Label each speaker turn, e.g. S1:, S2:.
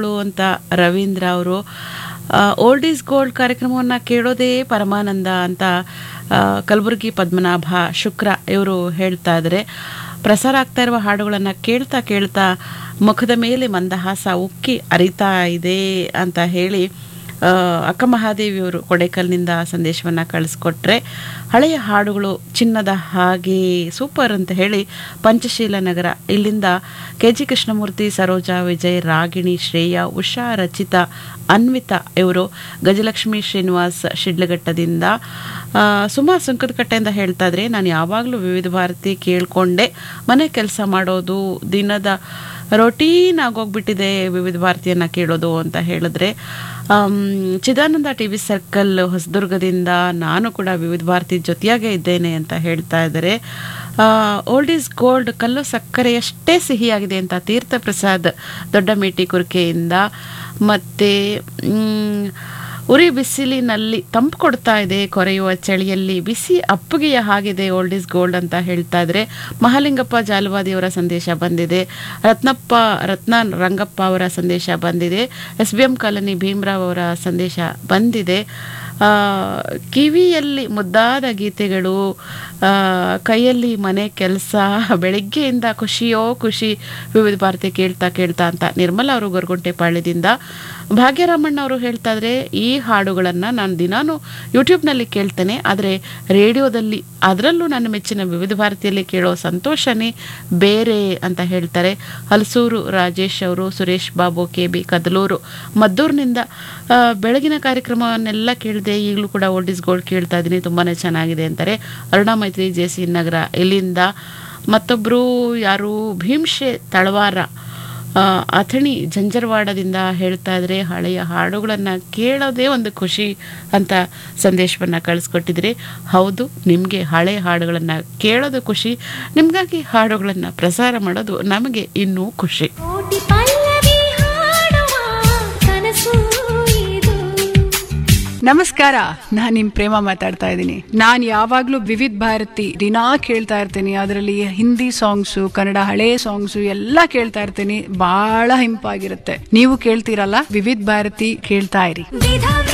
S1: ಅಂತ ರವೀಂದ್ರ ಅವರು old is gold ಕಾರ್ಯಕ್ರಮವನ್ನು ಕೇಳೋದೇ ಪರಮಾನಂದ ಅಂತ ಆ, ಕಲಬುರಗಿ ಪದ್ಮನಾಭ ಶುಕ್ರ ಇವರು ಹೇಳ್ತಾ ಇದ್ದಾರೆ ಪ್ರಸಾರ ಆಗ್ತಾ ಇರುವ ಹಾಡುಗಳನ್ನು ಕೇಳ್ತಾ ಕೇಳ್ತಾ ಮುಖದ ಮೇಲೆ ಮಂದಹಾಸ ಉಕ್ಕಿ ಅರಿತಾ ಇದೆ ಅಂತ ಹೇಳಿ ಆ, ಅಕ್ಕ ಮಹಾದೇವಿಯವರು ಕೊಡೇಕಲ್ನಿಂದ ಸಂದೇಶವನ್ನು ಕಳಿಸ್ಕೊಟ್ರೆ ಹಳೆಯ ಹಾಡುಗಳು ಚಿನ್ನದ ಹಾಗೆ ಸೂಪರ್ ಅಂತ ಹೇಳಿ ಪಂಚಶೀಲ ನಗರ ಇಲ್ಲಿಂದ ಕೆ ಜಿ ಕೃಷ್ಣಮೂರ್ತಿ ಸರೋಜಾ ವಿಜಯ್ ರಾಗಿಣಿ ಶ್ರೇಯಾ ಉಷಾ ರಚಿತಾ ಅನ್ವಿತಾ ಇವರು ಗಜಲಕ್ಷ್ಮಿ ಶ್ರೀನಿವಾಸ್ ಶಿಡ್ಲಘಟ್ಟದಿಂದ ಆ, ಸುಮಾ ಸುಂಕದಕಟ್ಟೆಯಿಂದ ಹೇಳ್ತಾ ಇದ್ರೆ ನಾನು ಯಾವಾಗಲೂ ವಿವಿಧ ಭಾರತಿ ಕೇಳ್ಕೊಂಡೆ ಮನೆ ಕೆಲಸ ಮಾಡೋದು ದಿನದ ರೊಟೀನ್ ಆಗೋಗ್ಬಿಟ್ಟಿದೆ ವಿವಿಧ ಭಾರತಿಯನ್ನ ಕೇಳೋದು ಅಂತ ಹೇಳಿದ್ರೆ ಆಮ್, ಚಿದಾನಂದ ಟಿ ವಿ ಸರ್ಕಲ್ ಹೊಸದುರ್ಗದಿಂದ ನಾನು ಕೂಡ ವಿವಿಧ ಭಾರತಿ ಜೊತೆಯಾಗೇ ಇದ್ದೇನೆ ಅಂತ ಹೇಳ್ತಾ ಇದ್ದಾರೆ ಓಲ್ಡ್ ಈಸ್ ಗೋಲ್ಡ್ ಕಲ್ಲು ಸಕ್ಕರೆಯಷ್ಟೇ ಸಿಹಿಯಾಗಿದೆ ಅಂತ ತೀರ್ಥ ಪ್ರಸಾದ್ ದೊಡ್ಡ ಮೇಟಿ ಕುರ್ಕೆಯಿಂದ ಮತ್ತೆ ಮ್, ಉರಿ ಬಿಸಿಲಿನಲ್ಲಿ ತಂಪು ಕೊಡ್ತಾ ಇದೆ ಕೊರೆಯುವ ಚಳಿಯಲ್ಲಿ ಬಿಸಿ ಅಪ್ಪುಗೆಯ ಹಾಗಿದೆ ಓಲ್ಡ್ ಇಸ್ ಗೋಲ್ಡ್ ಅಂತ ಹೇಳ್ತಾ ಇದ್ರೆ ಮಹಾಲಿಂಗಪ್ಪ ಜಾಲವಾದಿಯವರ ಸಂದೇಶ ಬಂದಿದೆ ರತ್ನಪ್ಪ ರತ್ನ ರಂಗಪ್ಪ ಅವರ ಸಂದೇಶ ಬಂದಿದೆ S B M colony Bhimrao ಅವರ ಸಂದೇಶ ಬಂದಿದೆ ಆ, ಕಿವಿಯಲ್ಲಿ ಮುದ್ದಾದ ಗೀತೆಗಳು ಆ, ಕೈಯಲ್ಲಿ ಮನೆ ಕೆಲಸ ಬೆಳಗ್ಗೆಯಿಂದ ಖುಷಿಯೋ ಖುಷಿ ವಿವಿಧ ಭಾರತಿ ಕೇಳ್ತಾ ಕೇಳ್ತಾ ಅಂತ ನಿರ್ಮಲಾ ಅವರು ಗೊರಗುಂಟೆ ಪಾಳ್ಯದಿಂದ ಭಾಗ್ಯರಾಮಣ್ಣ ಅವರು ಹೇಳ್ತಾ ಇದ್ರೆ ಈ ಹಾಡುಗಳನ್ನು ನಾನು ದಿನಾನು ಯೂಟ್ಯೂಬ್ನಲ್ಲಿ ಕೇಳ್ತೇನೆ ಆದರೆ ರೇಡಿಯೋದಲ್ಲಿ ಅದರಲ್ಲೂ ನನ್ನ ಮೆಚ್ಚಿನ ವಿವಿಧ ಭಾರತಿಯಲ್ಲಿ ಕೇಳೋ ಸಂತೋಷನೇ ಬೇರೆ ಅಂತ ಹೇಳ್ತಾರೆ ಹಲಸೂರು ರಾಜೇಶ್ ಅವರು ಸುರೇಶ್ ಬಾಬು ಕೆ ಬಿ ಕದಲೂರು ಮದ್ದೂರಿನಿಂದ ಆ, ಬೆಳಗಿನ ಕಾರ್ಯಕ್ರಮವನ್ನೆಲ್ಲ ಕೇಳಿದೆ ಈಗಲೂ ಕೂಡ ಓಲ್ಡ್ ಇಸ್ ಗೋಲ್ಡ್ ಕೇಳ್ತಾ ಇದ್ದೀನಿ ತುಂಬಾ ಚೆನ್ನಾಗಿದೆ ಅಂತಾರೆ ಅರುಣಾ ಮೈತ್ರಿ ಜೆ ಸಿ ನಗರ ಇಲ್ಲಿಂದ ಮತ್ತೊಬ್ಬರು ಯಾರು ಭೀಮ್ಶೆ ತಳವಾರ ಆ, ಅಥಣಿ ಜಂಜರವಾಡದಿಂದ ಹೇಳ್ತಾ ಇದ್ರೆ ಹಳೆಯ ಹಾಡುಗಳನ್ನು ಕೇಳೋದೇ ಒಂದು ಖುಷಿ ಅಂತ ಸಂದೇಶವನ್ನು ಕಳಿಸ್ಕೊಟ್ಟಿದ್ರಿ ಹೌದು ನಿಮಗೆ ಹಳೆಯ ಹಾಡುಗಳನ್ನು ಕೇಳೋದು ಖುಷಿ ನಿಮಗಾಗಿ ಹಾಡುಗಳನ್ನು ಪ್ರಸಾರ ಮಾಡೋದು ನಮಗೆ ಇನ್ನೂ ಖುಷಿ
S2: ಕೋಟಿ ಪಲ್ಲವಿ ಹಾಡುವ ಕನಸು ಇದು
S3: ನಮಸ್ಕಾರ ನಾನ್ ನಿಮ್ ಪ್ರೇಮ ಮಾತಾಡ್ತಾ ಇದ್ದೀನಿ ನಾನ್ ಯಾವಾಗ್ಲೂ ವಿವಿಧ ಭಾರತಿ ದಿನಾ ಕೇಳ್ತಾ ಇರ್ತೀನಿ ಅದರಲ್ಲಿ ಹಿಂದಿ ಸಾಂಗ್ಸು ಕನ್ನಡ ಹಳೆ ಸಾಂಗ್ಸು ಎಲ್ಲಾ ಕೇಳ್ತಾ ಇರ್ತೀನಿ ಬಹಳ ಹಿಂಪಾಗಿರುತ್ತೆ ನೀವು ಕೇಳ್ತೀರಲ್ಲ ವಿವಿಧ ಭಾರತಿ ಕೇಳ್ತಾ ಇರಿ
S2: ವಿಧ